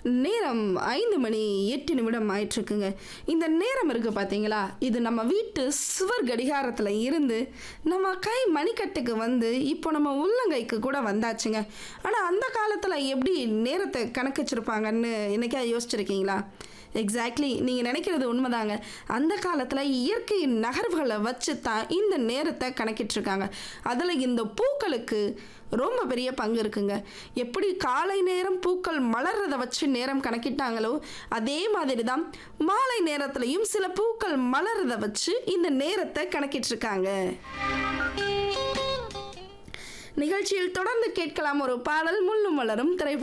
நேரம் ஐந்து மணி எட்டு நிமிடம் ஆயிட்டுருக்குங்க இந்த நேரம் இருக்குது பார்த்தீங்களா இது நம்ம வீட்டு சுவர் கடிகாரத்தில் இருந்து நம்ம கை மணிக்கட்டுக்கு வந்து இப்போ நம்ம உள்ளங்கைக்கு கூட வந்தாச்சுங்க ஆனால் அந்த காலத்தில் எப்படி நேரத்தை கணக்கு வச்சுருப்பாங்கன்னு என்னைக்கா யோசிச்சிருக்கீங்களா எக்ஸாக்ட்லி நீங்கள் நினைக்கிறது உண்மைதாங்க அந்த காலத்தில் இயற்கையின் நகர்வுகளை வச்சு தான் இந்த நேரத்தை கணக்கிட்டுருக்காங்க அதில் இந்த பூக்களுக்கு ரொம்ப பெரிய பங்கு இருக்குங்க எப்படி காலை நேரம் பூக்கள் மலர்றதை வச்சு நேரம் கணக்கிட்டாங்களோ அதே மாதிரி தான் மாலை நேரத்துலையும் சில பூக்கள் மலர்றதை வச்சு இந்த நேரத்தை கணக்கிட்டுருக்காங்க நிகழ்ச்சியில் தொடர்ந்து கேட்கலாம் ஒரு பாடல் முள்ளும் மலரும் திரை